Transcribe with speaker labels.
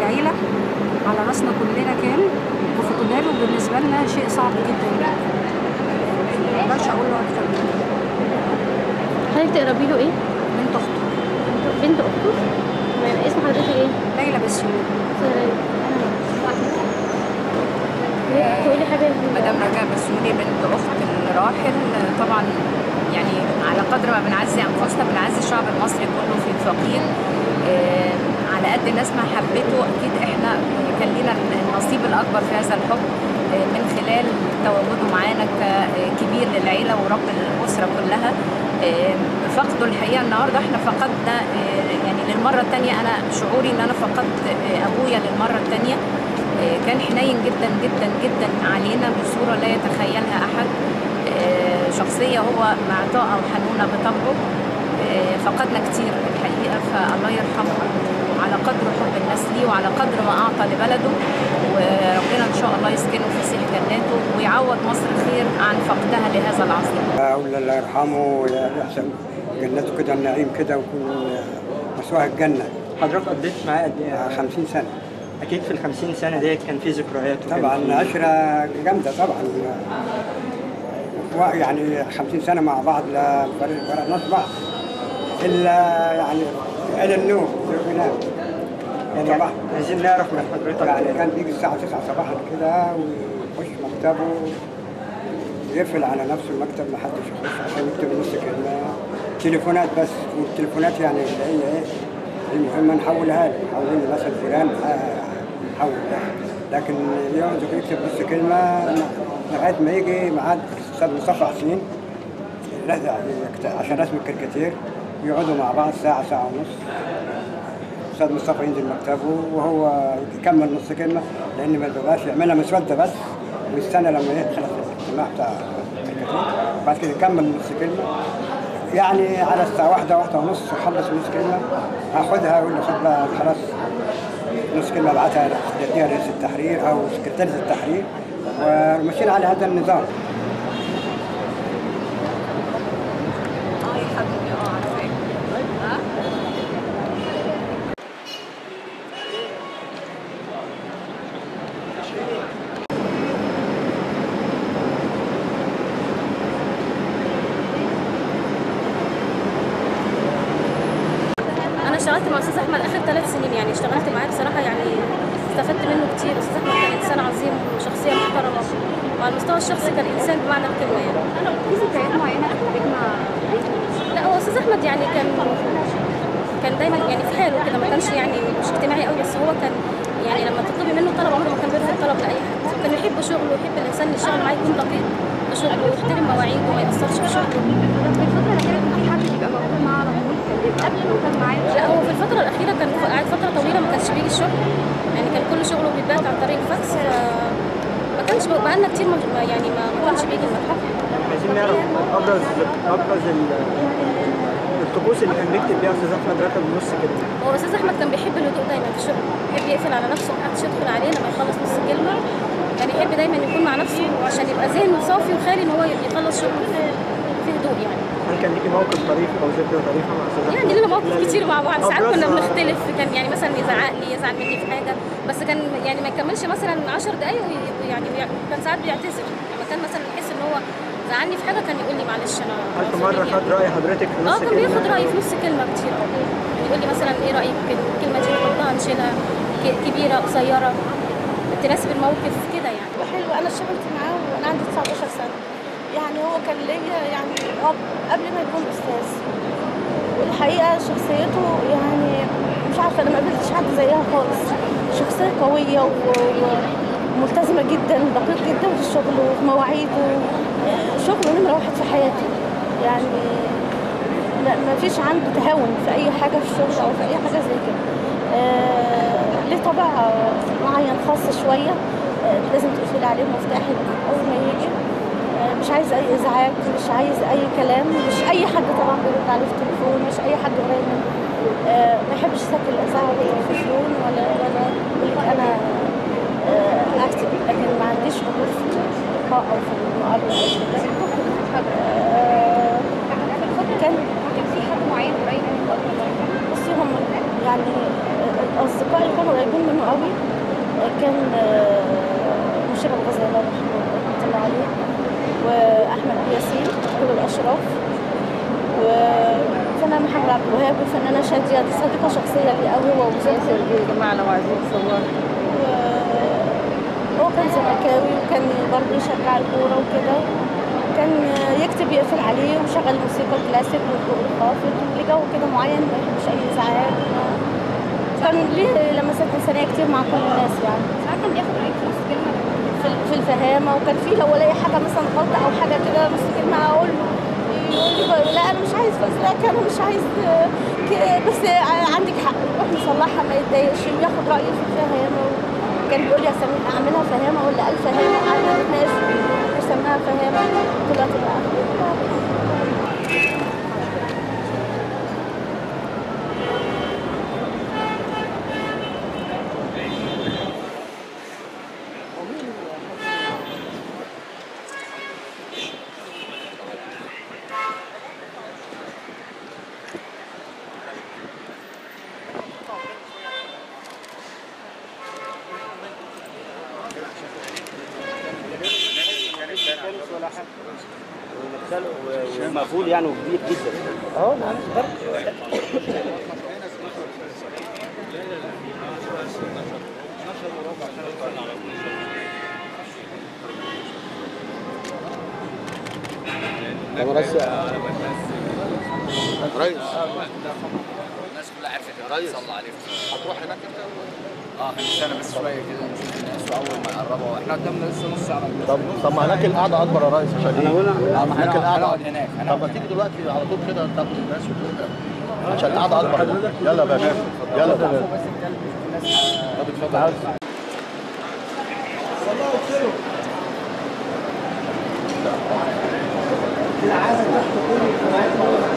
Speaker 1: العيله على راسنا كلنا كان وفقدانه بالنسبه لنا شيء صعب جدا ما اقدرش اقول له اكتر من كده.
Speaker 2: حضرتك تقربي له ايه؟
Speaker 1: بنت اخته
Speaker 2: بنت اخته تمام اسم حضرتك ايه؟
Speaker 1: ليلى بسيوني
Speaker 2: تقولي حاجه
Speaker 3: مدام رجاء بسيوني بنت اخت الراحل طبعا يعني على قدر ما بنعزي انفسنا بنعزي الشعب المصري كله في الفقيد آه، على قد الناس ما حبته اكيد احنا كان لينا النصيب الاكبر في هذا الحب آه، من خلال تواجده معانا ككبير للعيله ورب الاسره كلها آه، فقده الحقيقه النهارده احنا فقدنا آه، يعني للمره الثانيه انا شعوري ان انا فقدت آه، ابويا للمره الثانيه آه، كان حنين جدا جدا جدا علينا بصوره لا يتخيلها احد آه، شخصيه هو معطاءه وحنونه بطبعه آه، فقدنا كتير الحقيقه فالله يرحمه وعلى قدر حب الناس ليه وعلى قدر ما اعطى لبلده وربنا ان شاء الله يسكنه في فسيح جناته ويعوض مصر خير عن فقدها لهذا العظيم
Speaker 4: أقول الله يرحمه ويحسن جنته كده النعيم كده ويكون مسواها الجنة
Speaker 5: حضرتك قضيت معاه قد ايه؟
Speaker 4: 50 سنة
Speaker 5: اكيد في ال 50 سنه ديت كان في ذكريات وكان
Speaker 4: طبعا
Speaker 5: في-
Speaker 4: عشرة جامدة طبعا و- يعني 50 سنة مع بعض لا فرقناش بعض إلا يعني إلى النوم بنام
Speaker 5: يعني
Speaker 4: صباح
Speaker 5: عايزين نعرف من حضرتك
Speaker 4: يعني كان بيجي الساعة 9 صباحا كده ويخش مكتبه يقفل على نفسه المكتب ما حدش يخش عشان يكتب نص كلمة تليفونات بس والتليفونات يعني اللي هي ايه المهمة نحولها له حولين لي مثلا فلان آه، حول ده لكن يقعد يكتب نص كلمة لغاية ما يجي ميعاد أستاذ مصطفى حسين لا يعني يكت- عشان رسم الكاريكاتير يقعدوا مع بعض ساعة ساعة ونص استاذ مصطفى ينزل مكتبه وهو يكمل نص كلمه لان ما بيبقاش يعملها مسوده بس ويستنى لما يخلص الاجتماع بتاع الكاريكاتير بعد كده يكمل نص كلمه يعني على الساعه واحدة واحدة ونص يخلص نص كلمه هاخدها يقول له خد بقى خلاص نص كلمه ابعتها تديها رئيس التحرير او سكرتيرة التحرير وماشيين على هذا النظام
Speaker 3: اه يا حبيبي اه عارفاك ها
Speaker 2: انا اشتغلت مع استاذ احمد اخر ثلاث سنين يعني اشتغلت معاه بصراحه يعني استفدت منه كتير استاذ احمد كان انسان عظيم وشخصيه محترمه وعلى المستوى الشخصي كان انسان بمعنى الكلمه يعني
Speaker 1: في ذكريات معينه بتجمع
Speaker 2: لا هو استاذ احمد يعني كان كان دايما يعني في حاله كده ما كانش يعني مش اجتماعي قوي بس هو كان يعني لما تطلبي منه طلب عمره ما كان بيرفض طلب لاي حد كان يحب شغله ويحب الانسان اللي يشتغل معاه يكون دقيق في شغله ويحترم مواعيده وما يقصرش في شغله
Speaker 1: طب في الفتره الاخيره كان في حد بيبقى موجود معاه على طول كان بيبقى قبل ما كان معاه
Speaker 2: لا هو في الفترة الأخيرة كان ف- قعد فترة طويلة ما كانش بيجي الشغل يعني كان كل شغله بيتبعت عن طريق الفاكس ف ما كانش بقالنا كتير ما ما- يعني ما ما كانش بيجي المتحف
Speaker 5: عايزين نعرف ابرز ابرز ال- الطقوس اللي كان بيكتب بيها استاذ احمد راتب نص كده
Speaker 2: هو أستاذ أحمد كان بيحب الهدوء دايما في الشغل يحب يقفل على نفسه محدش يدخل عليه لما يخلص نص كلمة كان يحب دايما يكون مع نفسه عشان يبقى ذهنه صافي وخالي إن هو يخلص شغله في في هدوء يعني
Speaker 5: هل كان ليكي موقف طريف او ذكرى طريفه مع استاذ احمد
Speaker 2: يعني لنا مواقف كتير مع بعض ساعات كنا
Speaker 5: أبرزها-
Speaker 2: بنختلف كان يعني مثلا يزعق لي يزعل مني في حاجه بس كان يعني ما يكملش مثلا 10 دقايق وي- ويعني ويع- كان ساعات بيعتذر لما كان مثلا يحس ان هو زعلني في حاجه كان يقول لي معلش انا
Speaker 5: هل في
Speaker 2: معذورين
Speaker 5: مره
Speaker 2: يعني.
Speaker 5: خد راي حضرتك في
Speaker 2: اه
Speaker 5: نص
Speaker 2: كان
Speaker 5: كلمه
Speaker 2: بياخد رايي في نص كلمه كتير قوي يقول لي مثلا ايه رايك في الكلمه دي نحطها نشيلها ك- كبيره قصيره تناسب الموقف كده يعني
Speaker 6: حلو انا اشتغلت معاه وانا عندي 19 سنه يعني هو كان ليا يعني اب قبل ما يكون استاذ والحقيقه شخصيته يعني مش عارفه انا ما قابلتش حد زيها خالص شخصيه قويه و- وملتزمه جدا دقيق جدا في الشغل وفي مواعيده شغله نمره واحد في حياته يعني ما ما فيش عنده تهاون في اي حاجه في الشغل او في اي حاجه زي كده آه ليه طبع معين خاص شويه آه لازم تقفل عليه مفتاح اول ما يجي آه مش عايز اي ازعاج مش عايز اي كلام مش اي حد طبعا بيرد عليه في التليفون مش اي حد قريب منه آه ما يحبش يسجل الاذاعه ولا التلفزيون ولا ولا يقول لك انا آه اكتب لكن ما عنديش حضور في اللقاء او في المقابله او كده آه كان
Speaker 1: كان في حد معين قريب منك
Speaker 6: بصي هم يعني الاصدقاء اللي كانوا قريبين منه قوي احمد ياسين كل الاشراف وفنان محمد عبد الوهاب وفنانه شاديه دي صديقه شخصيه لي قوي هو وزوجته
Speaker 7: يا جماعه لو عايزين تصوروا
Speaker 6: هو كان زملكاوي وكان برضه يشجع الكورة وكده كان يكتب يقفل عليه وشغل موسيقى كلاسيك والضوء الخافت وليه جو كده معين ما يحبش أي إزعاج ما- كان ليه لمسات إنسانية كتير مع كل الناس يعني
Speaker 2: ساعات كان بياخد رأيك في نص كلمة
Speaker 6: في في الفهامة وكان في لو الاقي حاجة مثلا غلطة أو حاجة كده نص كلمة أقول له يقول لي بقى لا أنا مش عايز فزلك أنا مش عايز آه، ك- بس ع- عندك حق نروح نصلحها ما يتضايقش وياخد رأيي في الفهامة كان بيقول لي يا سمير أعملها فهامة ولا ألف فهامة وقعدنا نتناقش وسماها فهامة طلعت بقى
Speaker 8: ومقفول يعني وكبير جدا اه طب رئيس
Speaker 9: ريس الناس كلها عرفت يا ريس صلى عليك هتروح هناك انت؟ اه هنستنى بس شويه كده نشوف الناس واول ما يقربوا احنا قدامنا لسه نص ساعه
Speaker 8: طب طب ما هناك القعده اكبر يا ريس عشان ايه؟
Speaker 9: اه ما
Speaker 8: هناك
Speaker 9: هنقعد
Speaker 8: القعده
Speaker 9: هنقعد هناك
Speaker 8: طب
Speaker 9: هنقعد
Speaker 8: ما تيجي دلوقتي على طول كده تاخد الناس وتروح عشان القعده اكبر يلا يا باشا يلا يا باشا طب اتفضل
Speaker 4: العادة تحت كل الجماعات